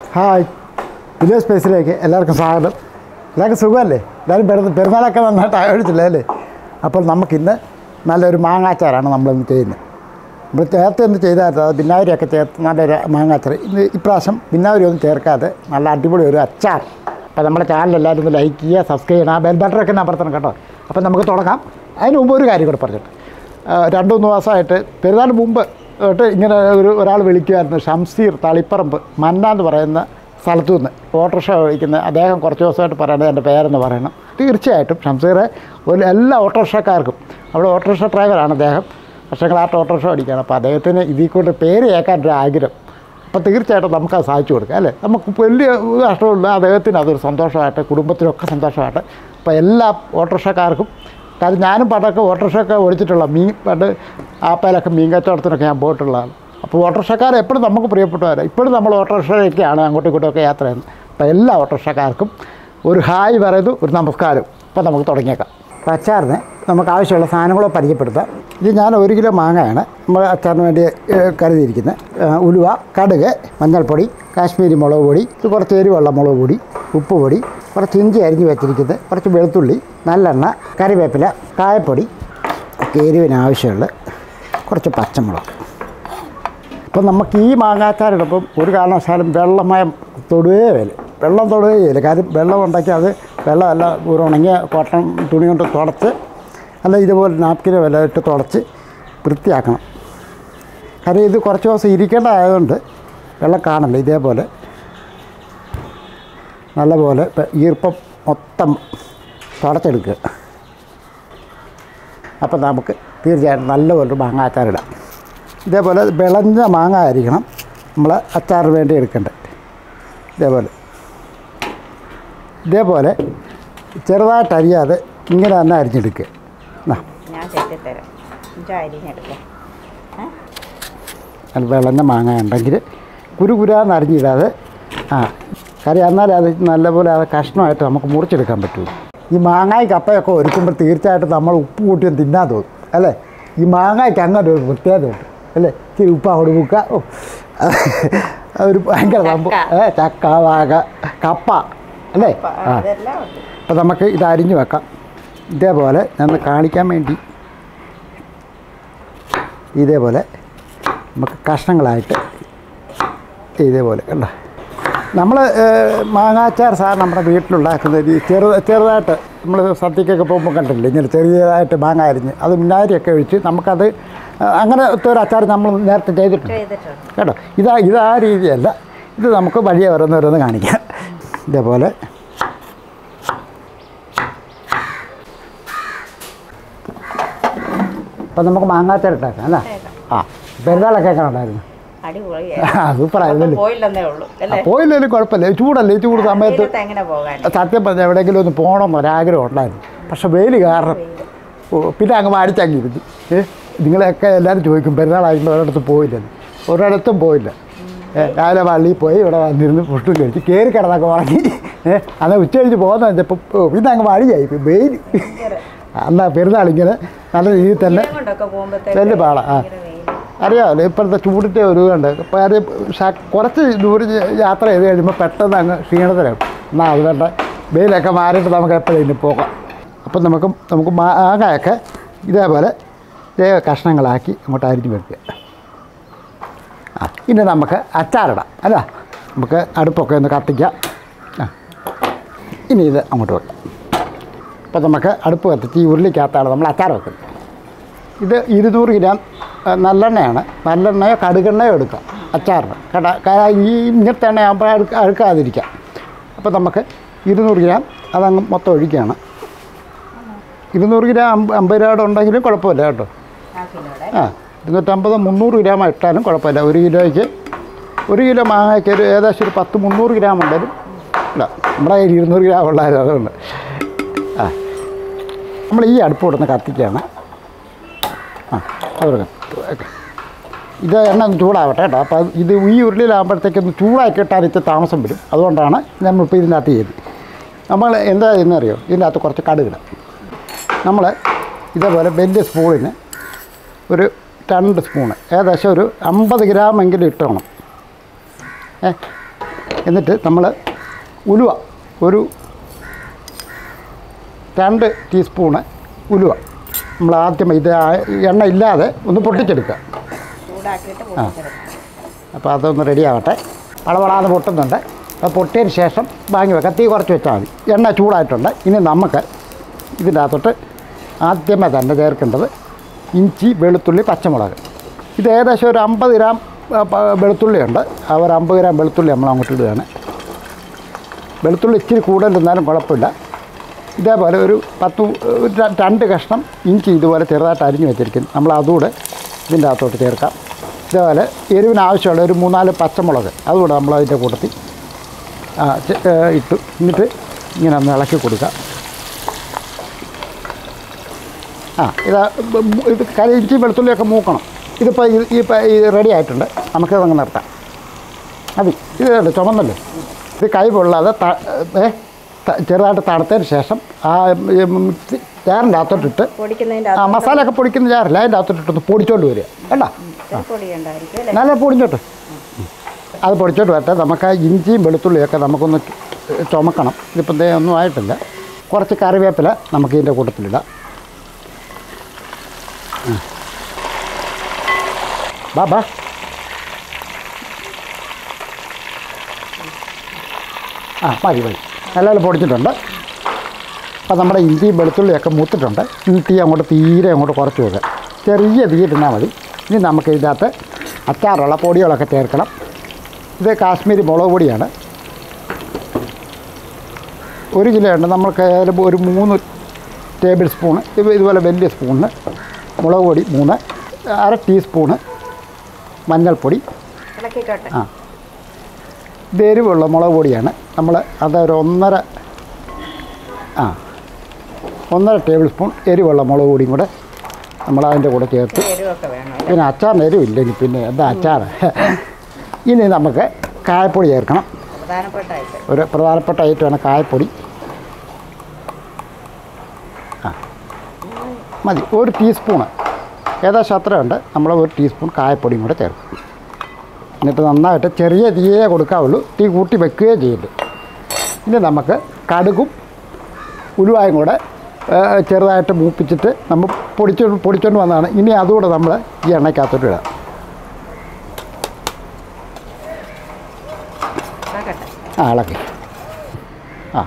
Hi village സ്പേസിലേക്ക് എല്ലാവർക്കും സ്വാഗതം എല്ലാവർക്കും സുഖമല്ലേ എല്ലാവരും പെരുന്ന പെരുന്നാളൊക്കെ നന്നായിട്ട് ആഘോഷിച്ചില്ലേ അല്ലേ അപ്പോൾ നമുക്കിന്ന് നല്ലൊരു മാങ്ങാച്ചാറാണ് നമ്മളിന്ന് ചെയ്യുന്നത് നമ്മൾ നേരത്തെ ഒന്ന് ചെയ്തായിരുന്നു അത് ബിന്നാവരിയൊക്കെ ചേർത്ത് നല്ലൊരു മാങ്ങാച്ചാർ ഇന്ന് ഇപ്രാവശ്യം ബിന്നാവരി ഒന്നും ചേർക്കാതെ നല്ല അടിപൊളി ഒരു അച്ചാർ അപ്പോൾ നമ്മുടെ ചാനൽ എല്ലാവരും ഒന്ന് ലൈക്ക് ചെയ്യുക സബ്സ്ക്രൈബ് ചെയ്യണം ആ ബെൽ ബട്ടറൊക്കെ നമ്പർത്തണം കേട്ടോ അപ്പോൾ നമുക്ക് തുടങ്ങാം അതിന് മുമ്പ് ഒരു കാര്യം കൂടെ പറഞ്ഞിട്ട് ആ, രണ്ട് മൂന്ന് മാസമായിട്ട് പെരുന്നാൾ മുമ്പ് തൊട്ട് ഇങ്ങനെ ഒരു ഒരാൾ വിളിക്കുമായിരുന്നു ഷംസീർ തളിപ്പറമ്പ് മന്ന എന്ന് പറയുന്ന സ്ഥലത്തു നിന്ന് ഓട്ടോറിക്ഷ ഓടിക്കുന്ന അദ്ദേഹം കുറച്ച് ദിവസമായിട്ട് പറയുന്നത് എൻ്റെ പേരെന്ന് പറയണം തീർച്ചയായിട്ടും ഷംസീറെ ഒരു എല്ലാ ഓട്ടോറിക്ഷക്കാർക്കും അവിടെ ഓട്ടോറിക്ഷ ഡ്രൈവറാണ് അദ്ദേഹം വർഷങ്ങളായിട്ട് ഓട്ടോറിക്ഷ ഓടിക്കുകയാണ് അപ്പോൾ അദ്ദേഹത്തിന് ഇതിൽ കൊണ്ട് പേര് കേൾക്കാൻ ഒരു ആഗ്രഹം അപ്പോൾ തീർച്ചയായിട്ടും നമുക്കത് സാധിച്ചു കൊടുക്കാം അല്ലേ നമുക്ക് വലിയ നഷ്ടമില്ല അദ്ദേഹത്തിന് അതൊരു സന്തോഷമായിട്ട് കുടുംബത്തിനൊക്കെ സന്തോഷമായിട്ട് അപ്പോൾ എല്ലാ ഓട്ടോറിക്ഷക്കാർക്കും കാര്യം ഞാനും പണ്ടൊക്കെ ഓട്ടോറിക്ഷയൊക്കെ ഓടിച്ചിട്ടുള്ള മീൻ പണ്ട് ആപ്പയിലൊക്കെ മീൻ കച്ചവടത്തിനൊക്കെ ഞാൻ പോയിട്ടുള്ളതാണ് അപ്പോൾ ഓട്ടോറിക്ഷക്കാർ എപ്പോഴും നമുക്ക് പ്രിയപ്പെട്ടവരാണ് ഇപ്പോഴും നമ്മൾ ഓട്ടോറിക്ഷയൊക്കെയാണ് അങ്ങോട്ടും ഇങ്ങോട്ടും യാത്ര ചെയ്യുന്നത് അപ്പോൾ എല്ലാ ഓട്ടോറിക്ഷക്കാർക്കും ഒരു ഹായ് പറയുന്നു ഒരു നമസ്കാരം അപ്പോൾ നമുക്ക് തുടങ്ങിയേക്കാം അപ്പോൾ അച്ചാറിന് നമുക്ക് ആവശ്യമുള്ള സാധനങ്ങളോ പരിചയപ്പെടുത്താം ഇത് ഞാൻ ഒരു കിലോ മാങ്ങയാണ് നമ്മൾ അച്ചാറിന് വേണ്ടി ഏഹ്, കരുതിയിരിക്കുന്നത് ഏഹ്, ഉലുവ കടുക് മഞ്ഞൾപ്പൊടി കാശ്മീരി മുളക് പൊടി ഇത് കുറച്ച് എരിവുള്ള മുളക് പൊടി ഉപ്പ് പൊടി കുറച്ച് ഇഞ്ചി അരിഞ്ഞ് വെച്ചിരിക്കുന്നത് കുറച്ച് വെളുത്തുള്ളി നല്ലെണ്ണ കറിവേപ്പില കായപ്പൊടി ഒക്കെ എരിവിന് ആവശ്യമുള്ള കുറച്ച് പച്ചമുളക് അപ്പം നമുക്ക് ഈ മാങ്ങാച്ചാറിടുമ്പം ഒരു കാരണവശാലും വെള്ളമയം തൊടുകയേ വേല വെള്ളം തൊടുകയേ ഇല്ല കാര്യം വെള്ളം ഉണ്ടാക്കി അത് വെള്ളമല്ല ഒരു ഉണങ്ങിയ കോട്ടൺ തുണി കൊണ്ട് തുടച്ച് അല്ല ഇതുപോലെ നാപ്കിന് വല്ല ഇട്ട് തുടച്ച് വൃത്തിയാക്കണം കാര്യം ഇത് കുറച്ച് ദിവസം ഇരിക്കേണ്ടതായതുകൊണ്ട് വെള്ളം കാണില്ല ഇതേപോലെ നല്ലപോലെ ഇപ്പം ഈർപ്പം മൊത്തം തുടച്ചെടുക്കുക അപ്പം നമുക്ക് തീർച്ചയായിട്ടും നല്ലപോലെ ഒരു മാങ്ങ അച്ചാറിടാം ഇതേപോലെ വിളഞ്ഞ മാങ്ങ ആയിരിക്കണം നമ്മൾ അച്ചാറിന് വേണ്ടി എടുക്കേണ്ടത് ഇതേപോലെ ഇതേപോലെ ചെറുതായിട്ട് അരിയാതെ ഇങ്ങനെ തന്നെ അരിഞ്ഞെടുക്കുക എന്നാ ഞാൻ ചെത്തിത്തരാം ഇഞ്ച അരിഞ്ഞെടുക്കാം ഏ? അത് വിളഞ്ഞ മാങ്ങ ഉണ്ടെങ്കിൽ കുരുകുരാന്ന് അരിഞ്ഞിടാതെ ആ കാര്യം എന്നാൽ അത് നല്ലപോലെ അത് കഷ്ണമായിട്ട് നമുക്ക് മുറിച്ചെടുക്കാൻ പറ്റുള്ളൂ ഈ മാങ്ങായി കപ്പയൊക്കെ ഒരുക്കുമ്പോൾ തീർച്ചയായിട്ടും നമ്മൾ ഉപ്പ് കൂട്ടിയും തിന്നാൻ തോന്നും അല്ലേ ഈ മാങ്ങായ്ക്ക് അങ്ങനെ ഒരു പ്രത്യേകതയുണ്ട് അല്ലേ ഇച്ചിരി ഉപ്പ് അവിടെ മുക്കുക ഓ അതൊരു ഭയങ്കര സംഭവം ഏ ചക്ക വാക കപ്പ അല്ലേ അപ്പൊ ആ അതെല്ലാം ഉണ്ട് അപ്പോൾ നമുക്ക് ഇത് അരിഞ്ഞു വെക്കാം ഇതേപോലെ ഞാൻ കാണിക്കാൻ വേണ്ടി ഇതേപോലെ നമുക്ക് കഷ്ണങ്ങളായിട്ട് ഇതേപോലെ കണ്ടോ നമ്മൾ മാങ്ങാച്ചാർ സാർ നമ്മുടെ വീട്ടിലുണ്ടാക്കുന്നത് ഈ ചെറു ചെറുതായിട്ട് നമ്മൾ സദ്യക്കൊക്കെ പോകുമ്പോൾ കണ്ടില്ലേ ഇങ്ങനെ ചെറിയതായിട്ട് മാങ്ങ അരിഞ്ഞ് അത് മിന്നാരിയൊക്കെ ഒഴിച്ച് നമുക്കത് ആ, അങ്ങനത്തെ ഒരു അച്ചാർ നമ്മൾ നേരത്തെ ചെയ്തിട്ടുണ്ട് ചെയ്തിട്ടുണ്ട് കേട്ടോ ഇതാ ഇതാ രീതിയല്ല ഇത് നമുക്ക് വഴിയെ ഓരോന്നോരോന്ന് കാണിക്കാം ഇതേപോലെ അപ്പം നമുക്ക് മാങ്ങാച്ചാർ ഇട്ടാക്കാം അല്ലേ ആ പെരുന്നാളൊക്കെ എങ്ങനെ ഉണ്ടായിരുന്നു അടിപൊളി ആ സൂപ്പറായിരുന്നല്ലേ പോയില്ലെന്നേ ഉള്ളൂ അല്ലേ പോയില്ലെങ്കിലും കുഴപ്പമില്ല ചൂടല്ലേ ഈ ചൂട് സമയത്ത് വെയിലത്ത് എങ്ങനെ പോകാൻ സത്യം പറഞ്ഞാൽ എവിടെയെങ്കിലും ഒന്ന് പോകണമെന്ന് ഒരാഗ്രഹം ഉണ്ടായിരുന്നു പക്ഷെ വെയിൽ കാരണം ഓ, പിന്നെ അങ്ങ് മാടിച്ചങ്ങിരുന്നു ഏ നിങ്ങളെയൊക്കെ എല്ലാവരും ചോദിക്കും പെരുന്നാളായിരുന്നു ഒരിടത്തും പോയില്ലെന്ന് ഒരിടത്തും പോയില്ല ഏ രാവിലെ പള്ളിയിൽ പോയി ഇവിടെ വന്നിരുന്ന് ഫുഡും കഴിച്ച് കയറി കിടന്നൊക്കെ ഉറങ്ങി ഏ അന്ന് ഉച്ച കഴിഞ്ഞ് പോകുന്ന വെച്ചപ്പോൾ ഓ പിന്നെ അങ്ങ് മടിയായി ഇപ്പം വെയിൽ അന്നാ പെരുന്നാളിങ്ങനെ നല്ല രീതിയിൽ തന്നെ കൊണ്ടൊക്കെ പോകുമ്പോഴത്തേക്ക് വലിയ പാടാ ആ അറിയാമല്ലോ ഇപ്പോഴത്തെ ചൂടിൻ്റെ ഒരു ഇതുണ്ട് അപ്പോൾ അത് ശ- കുറച്ച് ദൂരം യാത്ര ചെയ്ത് കഴിയുമ്പോൾ പെട്ടെന്ന് അങ്ങ് ക്ഷീണത്തിലാവും എന്നാൽ അത് വേണ്ട വെയിലൊക്കെ മാറിയിട്ട് നമുക്ക് എപ്പോഴും ഇനി പോകാം അപ്പം നമുക്ക് നമുക്ക് മാങ്ങയൊക്കെ ഇതേപോലെ ഇതേ കഷ്ണങ്ങളാക്കി അങ്ങോട്ട് അരിഞ്ഞ് വെക്കുക ആ ഇനി നമുക്ക് അച്ചാറിടാം അല്ല നമുക്ക് അടുപ്പൊക്കെ ഒന്ന് കത്തിക്കാം ആ ഇനി ഇത് അങ്ങോട്ട് വെക്കാം അപ്പോൾ നമുക്ക് അടുപ്പ് കത്തിച്ച് ഈ ഉരുളിക്കകത്താണ് നമ്മൾ അച്ചാർ വെക്കുന്നത് ഇത് ഇരുന്നൂറ് ഗ്രാം ആ, നല്ലെണ്ണയാണ് നല്ലെണ്ണയോ കടുകെണ്ണയോ എടുക്കാം അച്ചാറിന് കട കാരണം ഈ ഇങ്ങനത്തെ എണ്ണയാകുമ്പോൾ അഴുക്ക അഴുക്കാതിരിക്കാം അപ്പോൾ നമുക്ക് ഇരുന്നൂറ് ഗ്രാം അതങ്ങ് മൊത്തം ഒഴിക്കുകയാണ് ഇരുന്നൂറ് ഗ്രാം അമ്പ അമ്പത് രൂപയുടെ ഉണ്ടെങ്കിലും കുഴപ്പമില്ല കേട്ടോ ആ കിലോടെ ആ ഇരുന്നൂറ്റമ്പത് മുന്നൂറ് ഗ്രാം ഇട്ടാലും കുഴപ്പമില്ല ഒരു കിലോയ്ക്ക് ഒരു കിലോ മാങ്ങയ്ക്ക് ഒരു ഏകദേശം ഒരു പത്ത് മുന്നൂറ് ഗ്രാം ഉണ്ടെങ്കിലും ഇല്ല നമ്മുടെ കയ്യിൽ ഇരുന്നൂറ് ഗ്രാം ഉള്ളായിരുന്നു അതുകൊണ്ട് ആ നമ്മൾ ഈ അടുപ്പ് കൊടുന്ന് കത്തിക്കുകയാണ് ആ അത് ഓക്കെ ഇത് എണ്ണ ഒന്ന് ചൂടാവട്ടെ കേട്ടോ അപ്പോൾ അത് ഇത് ഈ ഉരുളിയിലാകുമ്പോഴത്തേക്കൊന്ന് ചൂടാക്കി കിട്ടാൻ ഇത്തിരി താമസം വരും അതുകൊണ്ടാണ് നമ്മളിപ്പോൾ ഇതിൻ്റെ അകത്ത് ചെയ്ത് നമ്മൾ എന്താ ചെയ്യുന്നറിയോ ഇതിൻ്റെ അകത്ത് കുറച്ച് കടുകിടാം നമ്മൾ ഇതേപോലെ വലിയ സ്പൂണിന് ഒരു രണ്ട് സ്പൂണ് ഏകദേശം ഒരു അമ്പത് ഗ്രാമെങ്കിലും ഇട്ടോണം ഏ എന്നിട്ട് നമ്മൾ ഉലുവ ഒരു രണ്ട് ടീസ്പൂണ് ഉലുവ നമ്മൾ ആദ്യം ഇത് ആ എണ്ണ ഇല്ലാതെ ഒന്ന് പൊട്ടിച്ചെടുക്കുക ചൂടാക്കിയിട്ട് പൊട്ടിച്ചെടുക്കാം അപ്പോൾ അതൊന്ന് റെഡി ആവട്ടെ വളവളാതെ പൊട്ടുന്നുണ്ട് അപ്പോൾ പൊട്ടിയതിന് ശേഷം വാങ്ങി വെക്കാം തീ കുറച്ച് വെച്ചാൽ മതി എണ്ണ ചൂടായിട്ടുണ്ട് ഇനി നമുക്ക് ഇതിൻ്റെ അകത്തോട്ട് ആദ്യമേ തന്നെ ചേർക്കേണ്ടത് ഇഞ്ചി വെളുത്തുള്ളി പച്ചമുളക് ഇത് ഏകദേശം ഒരു അമ്പത് ഗ്രാം ആ, പ- വെളുത്തുള്ളിയുണ്ട് ആ ഒരു അമ്പത് ഗ്രാം വെളുത്തുള്ളി നമ്മൾ അങ്ങോട്ട് ഇടുകയാണ് വെളുത്തുള്ളി ഇച്ചിരി കൂടുതലിരുന്നാലും കുഴപ്പമില്ല ഇതേപോലെ ഒരു പത്ത് ഒരു ര- രണ്ട് കഷ്ണം ഇഞ്ചി ഇതുപോലെ ചെറുതായിട്ട് അരിഞ്ഞു വെച്ചിരിക്കുന്നു നമ്മൾ അതുകൂടെ ഇതിൻ്റെ അകത്തോട്ട് ചേർക്കാം ഇതേപോലെ എരിവിന് ആവശ്യമുള്ള ഒരു മൂന്നാല് പച്ചമുളക് അതുകൂടെ നമ്മൾ അതിൻ്റെ കൂട്ടത്തിൽ ആ, ചെ- ഏ, ഇട്ടു എന്നിട്ട് ഇങ്ങനെ ഒന്ന് ഇളക്കി കൊടുക്കുക ആ ഇത് ഇത് കരി ഇഞ്ചി വെളുത്തുള്ളിയൊക്കെ മൂക്കണം ഇതിപ്പോൾ ഈ ഈ പ- ഈ റെഡി ആയിട്ടുണ്ട് നമുക്കിതങ്ങ് നിർത്താം മതി ഇത് കണ്ടോ ചുമന്നല്ലേ ഇത് കൈ പൊള്ളാതെ ത ഏ ത- ചെറുതായിട്ട് തണുത്തതിന് ശേഷം ആ മിക്സി ജാറിൻ്റെ അകത്തോട്ടിട്ട് പൊടിക്കുന്നതിൻ്റെ ആ മസാലയൊക്കെ പൊടിക്കുന്ന ജാറില്ല അതിൻ്റെ അകത്തോട്ടിട്ടൊന്ന് പൊടിച്ചോണ്ട് വരിക കണ്ട അകത്ത് പൊടിയുണ്ടായിരിക്കും അല്ലേ നല്ല പൊടിഞ്ഞോട്ട് അത് പൊടിച്ചോട്ട് വരട്ടെ നമുക്ക് ആ ഇഞ്ചിയും വെളുത്തുള്ളിയൊക്കെ നമുക്കൊന്ന് ചുമക്കണം ഇതിപ്പം ദേ ഒന്നും ആയിട്ടില്ല കുറച്ച് കറിവേപ്പില നമുക്ക് ഇതിൻ്റെ കൂട്ടത്തിലിടാം ഉം. ബാ ബാ ആ മതി മതി നല്ലപോലെ പൊടിച്ചിട്ടുണ്ട് അപ്പോൾ നമ്മുടെ ഇഞ്ചിയും വെളുത്തുള്ളിയൊക്കെ മൂത്തിട്ടുണ്ട് ഇനി തീ അങ്ങോട്ട് തീരെ അങ്ങോട്ട് കുറച്ച് വെക്കുക ചെറിയ തീ ഇട്ടാൽ മതി ഇനി നമുക്ക് ഇതിനകത്ത് അച്ചാറുള്ള പൊടികളൊക്കെ ചേർക്കണം ഇത് കാശ്മീരി മുളക് പൊടിയാണ് ഒരു കിലോ ഉണ്ട് നമ്മൾക്ക് ഏതായാലും ഒരു മൂന്ന് ടേബിൾ സ്പൂണ് ഇത് ഇതുപോലെ വലിയ സ്പൂണിന് മുളക് പൊടി മൂന്ന് അര ടീസ്പൂണ് മഞ്ഞൾപ്പൊടി ഇളക്കിക്കോട്ടെ ആ ഇത് എരിവുള്ള മുളക് പൊടിയാണ് നമ്മൾ അതൊരു ഒന്നര ആ ഒന്നര ടേബിൾ സ്പൂൺ എരിവുള്ള മുളക് പൊടിയും കൂടെ നമ്മൾ അതിൻ്റെ കൂടെ ചേർത്ത് എരിവൊക്കെ വേണം അല്ലേ? പിന്നെ അച്ചാറിന് എരിവില്ല ഇനി പിന്നെ എന്താ അച്ചാർ ഇനി നമുക്ക് കായപ്പൊടി ചേർക്കണം പ്രധാനപ്പെട്ടായിട്ട് ഒരു പ്രധാനപ്പെട്ട ഐറ്റമാണ് കായപ്പൊടി ആ മതി ഒരു ടീസ്പൂണ് ഏകദേശം അത്രയുണ്ട് നമ്മൾ ഒരു ടീസ്പൂൺ കായപ്പൊടിയും കൂടെ ചേർക്കും എന്നിട്ട് നന്നായിട്ട് ചെറിയ തീയേ കൊടുക്കാവുള്ളൂ തീ കൂട്ടി വെക്കുകയും ചെയ്യരുത് ഇനി നമുക്ക് കടുകും ഉലുവായും കൂടെ ഏ, ചെറുതായിട്ട് മൂപ്പിച്ചിട്ട് നമ്മൾ പൊടിച്ചോ പൊടിച്ചോണ്ട് വന്നതാണ് ഇനി അതുകൂടെ നമ്മൾ ഈ എണ്ണയ്ക്കകത്തോട്ട് ഇടാം ഇളക്കട്ടെ ആ ഇളക്കി ആ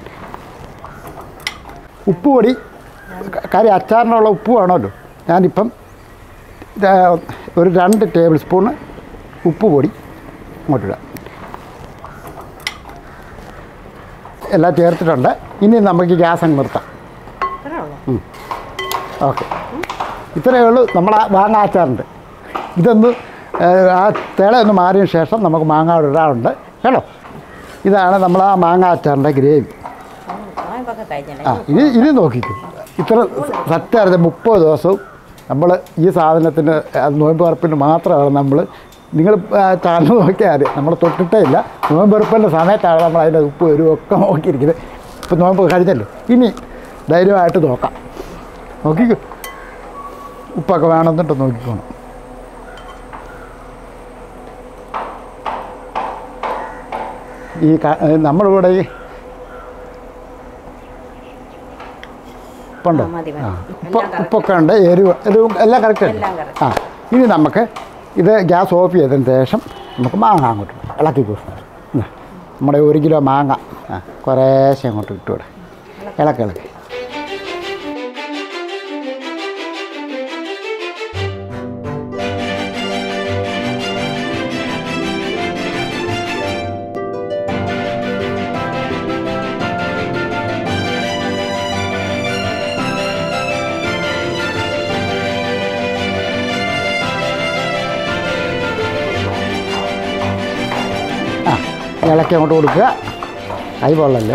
ഉപ്പ് പൊടി ക- കാര്യം അച്ചാറിനുള്ള ഉപ്പ് വേണമല്ലോ ഞാനിപ്പം ഇത് ഒരു രണ്ട് ടേബിൾ സ്പൂണ് ഉപ്പ് പൊടി ഇങ്ങോട്ടിടാം എല്ലാം ചേർത്തിട്ടുണ്ട് ഇനി നമുക്ക് ഗ്യാസ് അങ്ങ് നിർത്താം ഇത്രേ ഉള്ളൂ ഓക്കെ ഇത്രയേ ഉള്ളൂ നമ്മൾ മാങ്ങ അച്ചാറുണ്ട് ഇതൊന്ന് ഏഹ്, ആ തിള ഒന്ന് മാറിയ ശേഷം നമുക്ക് മാങ്ങ ഇടാറുണ്ട് കേട്ടോ ഇതാണ് നമ്മൾ ആ മാങ്ങ അച്ചാറിൻ്റെ ഗ്രേവി നോയമ്പൊക്കെ കഴിഞ്ഞല്ലേ ആ ഇനി ഇനി നോക്കിക്കും ഇത്ര സത്യമായിരുന്നു മുപ്പത് ദിവസവും നമ്മൾ ഈ സാധനത്തിന് അത് നോയമ്പ് പറപ്പിന് മാത്രമാണ് നമ്മൾ നിങ്ങൾ ചാനൽ നോക്കിയാൽ അറിയാം നമ്മൾ തൊട്ടിട്ടേ ഇല്ല നോയമ്പ് പറപ്പിൻ്റെ സമയത്താണ് നമ്മൾ അതിൻ്റെ ഉപ്പ് ഒരു ഒക്കെ നോക്കിയിരിക്കുന്നത് ഇപ്പം നോയമ്പ് കഴിഞ്ഞല്ലോ ഇനി ധൈര്യമായിട്ട് നോക്കാം നോക്കിക്കോ ഉപ്പൊക്കെ വേണമെന്നിട്ട് നോക്കിക്കോണം ഈ ക- നമ്മളിവിടെ ഈ ഉപ്പുണ്ടോ ആ, മതി, മതി. ആ എല്ലാം ഉപ്പ് correct. ഉപ്പൊക്കെ ഉണ്ട് എരിവ് എരിവും എല്ലാം കറക്റ്റ് ഉണ്ട് എല്ലാം correct. ആ ഇനി നമുക്ക് ഇത് ഗ്യാസ് ഓഫ് ചെയ്തതിന് ശേഷം നമുക്ക് മാങ്ങ അങ്ങോട്ട് ഇടാം. ഇളക്കി കൊടുക്കാം ഇതാ, നമ്മുടെ ഒരു കിലോ മാങ്ങ ആ കുറേശ്ശെ അങ്ങോട്ട് ഇട്ടുവിടാം ഇളക്കി ഇളക്കി ആ ഇളക്കി അങ്ങോട്ട് കൊടുക്കുക കൈ പൊള്ളല്ലേ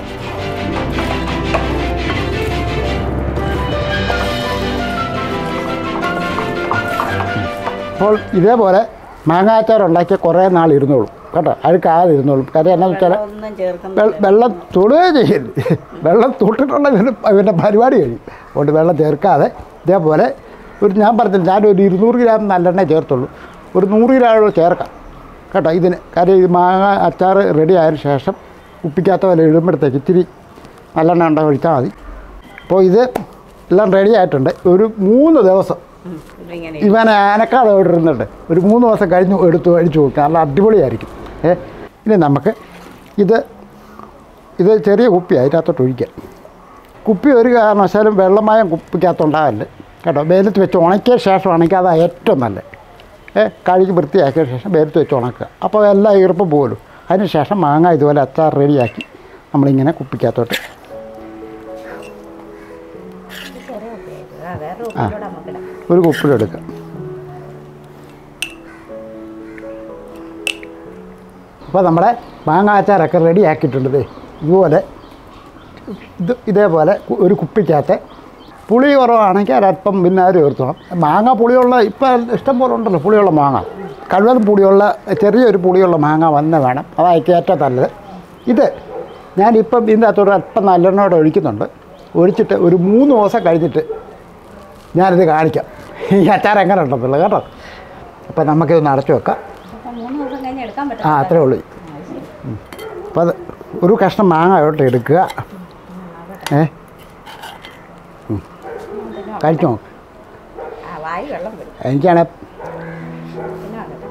അപ്പോൾ ഇതേപോലെ മാങ്ങാച്ചാർ ഉണ്ടാക്കിയ കുറേ നാൾ ഇരുന്നോളും കേട്ടോ അഴുക്കാതെ ഇരുന്നോളും കാര്യം എന്നാന്ന് വെച്ചാൽ ഒന്നും ചേർക്കുന്ന വെ- വെള്ളം തൊടുകയും ചെയ്യരുത് വെള്ളം തൊട്ടിട്ടുള്ള ഇതിന് ഇവൻ്റെ പരിപാടി കഴിയും അതുകൊണ്ട് വെള്ളം ചേർക്കാതെ ഇതേപോലെ ഒരു ഞാൻ പറഞ്ഞില്ല ഞാനൊരു ഇരുന്നൂറ് ഗ്രാം നല്ലെണ്ണ ചേർത്തുള്ളൂ ഒരു നൂറ് ഗ്രാം ചേർക്കാം കേട്ടോ ഇതിന് കാര്യം ഇത് മാങ്ങ അച്ചാർ റെഡി ആയതിനു ശേഷം ഉപ്പിക്കാത്ത പോലെ ഇടുമ്പോഴത്തേക്ക് ഇത്തിരി നല്ലെണ്ണ ഉണ്ട ഒഴിച്ചാൽ മതി അപ്പോൾ ഇത് എല്ലാം റെഡി ആയിട്ടുണ്ട് ഒരു മൂന്ന് ദിവസം ഉം, ഇതിങ്ങനെ ഇവനെ അനക്കാതെ അവിടെ ഇരുന്നുണ്ട് ഒരു മൂന്ന് ദിവസം കഴിഞ്ഞ് എടുത്ത് അടിച്ചു കൊടുക്കുക നല്ല അടിപൊളിയായിരിക്കും ഏ ഇനി നമുക്ക് ഇത് ഇത് ചെറിയ കുപ്പി അതിനകത്തോട്ട് ഒഴിക്കാം കുപ്പി ഒരു കാരണവശാലും വെള്ളമയം കുപ്പിക്കകത്തുണ്ടാകല്ല കേട്ടോ വെയിലത്ത് വെച്ച് ഉണക്കിയ ശേഷമാണെങ്കിൽ അതാണ് ഏറ്റവും നല്ലത് ഏ കഴുകി വൃത്തിയാക്കിയ ശേഷം വെയിലത്ത് വെച്ച് ഉണക്കുക അപ്പോൾ എല്ലാം ഈർപ്പം പോലും അതിന് ശേഷം മാങ്ങ ഇതുപോലെ അച്ചാർ റെഡിയാക്കി നമ്മളിങ്ങനെ കുപ്പിക്കകത്തോട്ട് ചെറിയ കുപ്പിയായിട്ട് ആ വേറെ കുപ്പിയിലൂടെ നമുക്കിടാം ഒരു കുപ്പിലെടുക്കുക അപ്പോൾ നമ്മുടെ മാങ്ങ അച്ചാറൊക്കെ റെഡി ആക്കിയിട്ടുണ്ട് ദേ ഇതുപോലെ ഇത് ഇതേപോലെ കു- ഒരു കുപ്പിക്കകത്ത് പുളി കുറവാണെങ്കിൽ ഒരല്പം വിനാഗിരി ചേർത്തോണം മാങ്ങ പുളിയുള്ള ഇപ്പം ഇഷ്ടം പോലെ ഉണ്ടല്ലോ പുളിയുള്ള മാങ്ങ കഴിവതും പുളിയുള്ള ചെറിയൊരു പുളിയുള്ള മാങ്ങ വന്ന് വേണം അതായിരിക്കും ഏറ്റവും നല്ലത് ഇത് ഞാനിപ്പം ഇതിൻ്റെ അകത്തോട് അല്പം നല്ലെണ്ണയോടെ ഒഴിക്കുന്നുണ്ട് ഒഴിച്ചിട്ട് ഒരു മൂന്ന് ദിവസം കഴിഞ്ഞിട്ട് ഞാനിത് കാണിക്കാം ഈ അച്ചാർ എങ്ങനെ ഉണ്ടെന്നുള്ളത് കേട്ടോ അപ്പോൾ നമുക്കിതൊന്ന് അടച്ചു വെക്കാം അപ്പം മൂന്ന് ദിവസം കഴിഞ്ഞ് എടുക്കാൻ ആ പറ്റും അത്രേ ഉള്ളൂ അപ്പോൾ അത് ഒരു കഷ്ണം മാങ്ങയോട്ട് എടുക്കുക ഏ ഉം. കഴിച്ചു നോക്ക് ആ വായി വെള്ളം വരും എനിക്കാണെ പിന്നെ വന്നിട്ട്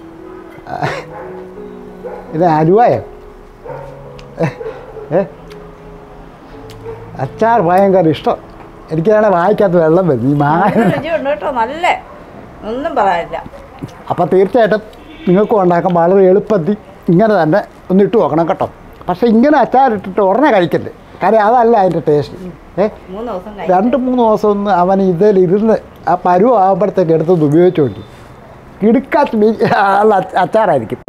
ഇത് അലുവായോ ഏ അച്ചാർ ഭയങ്കര ഇഷ്ടം എനിക്കാണെ വായിക്കാത്ത വെള്ളം വരും ഈ മാങ്ങ നല്ല രുചിയുണ്ട് കേട്ടോ നല്ല ഒന്നും പറയാനില്ല അപ്പോൾ തീർച്ചയായിട്ടും നിങ്ങൾക്കും ഉണ്ടാക്കാൻ വളരെ എളുപ്പത്തിൽ ഇങ്ങനെ തന്നെ ഒന്ന് ഇട്ട് നോക്കണം കേട്ടോ പക്ഷേ ഇങ്ങനെ അച്ചാറിട്ടിട്ട് ഉടനെ കഴിക്കരുത് കാര്യം അതല്ല അതിൻ്റെ ടേസ്റ്റ് ഏ മൂന്ന് ദിവസം കഴിഞ്ഞ് രണ്ട് മൂന്ന് ദിവസം ഒന്ന് അവൻ ഇതിലിരുന്ന് ആ പരുവ ആകുമ്പോഴത്തേക്ക് എടുത്തത് ഉപയോഗിച്ച് നോക്കി കിടുക്കാത്ത മീൻ ഉള്ള അച്ച- അച്ചാറായിരിക്കും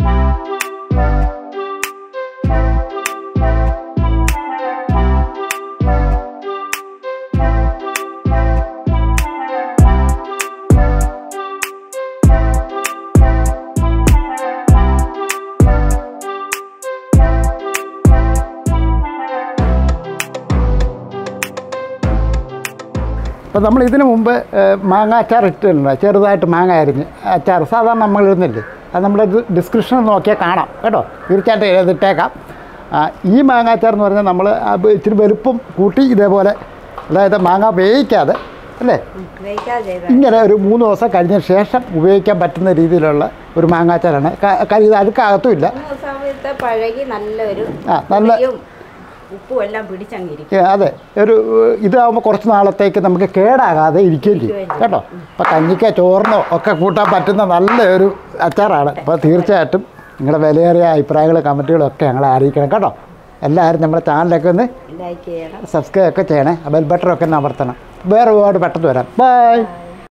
അപ്പോൾ നമ്മൾ ഇതിന് മുമ്പ് ഏഹ്, മാങ്ങ അച്ചാർ ഇട്ടിട്ടുണ്ട് ചെറുതായിട്ട് മാങ്ങ അരിഞ്ഞ് അച്ചാർ സാധാരണ നമ്മൾ ഇടുന്നില്ലേ അത് നമ്മുടെ ഡിസ്ക്രിപ്ഷൻ നോക്കിയാൽ കാണാം കേട്ടോ തീർച്ചയായിട്ടും ഇതിട്ടേക്കാം ആ, ഈ മാങ്ങ അച്ചാർ എന്ന് പറഞ്ഞാൽ നമ്മൾ ഇച്ചിരി വലുപ്പം കൂട്ടി ഇതേപോലെ അതായത് മാങ്ങ വേവിക്കാതെ അല്ലേ വേവിക്കാതെ ചെയ്ത ഇങ്ങനെ ഒരു മൂന്ന് ദിവസം കഴിഞ്ഞ ശേഷം ഉപയോഗിക്കാൻ പറ്റുന്ന രീതിയിലുള്ള ഒരു മാങ്ങാച്ചാറാണ് ക- കാര്യം ഇത് അഴുക്കകത്തുമില്ല മൂന്ന് ദിവസത്തെ പഴകി നല്ലൊരു ആ, നല്ല- പുളിയും ഉപ്പും എല്ലാം പിടിച്ചങ്ങിരിക്കും ഏ, അതെ ഒരു ഇതാകുമ്പോൾ കുറച്ച് നാളത്തേക്ക് നമുക്ക് കേടാകാതെ ഇരിക്കുകയും ചെയ്യും ഇരിക്കുകയും കേട്ടോ അപ്പോൾ കഞ്ഞിക്ക ചോറിനോ ഒക്കെ കൂട്ടാൻ പറ്റുന്ന നല്ലൊരു അച്ചാറാണ് അപ്പോൾ തീർച്ചയായിട്ടും നിങ്ങളുടെ വിലയേറിയ അഭിപ്രായങ്ങളും കമൻറ്റുകളും ഒക്കെ ഞങ്ങളെ അറിയിക്കണം കേട്ടോ എല്ലാവരും നമ്മുടെ ചാനലൊക്കെ ഒന്ന് ലൈക്ക് ചെയ്യണം സബ്സ്ക്രൈബ് ഒക്കെ ചെയ്യണേ ബെൽ ബട്ടറൊക്കെ ഒന്ന് അമർത്തണം വേറെ ഒരുപാട് പെട്ടെന്ന് വരാം ബൈ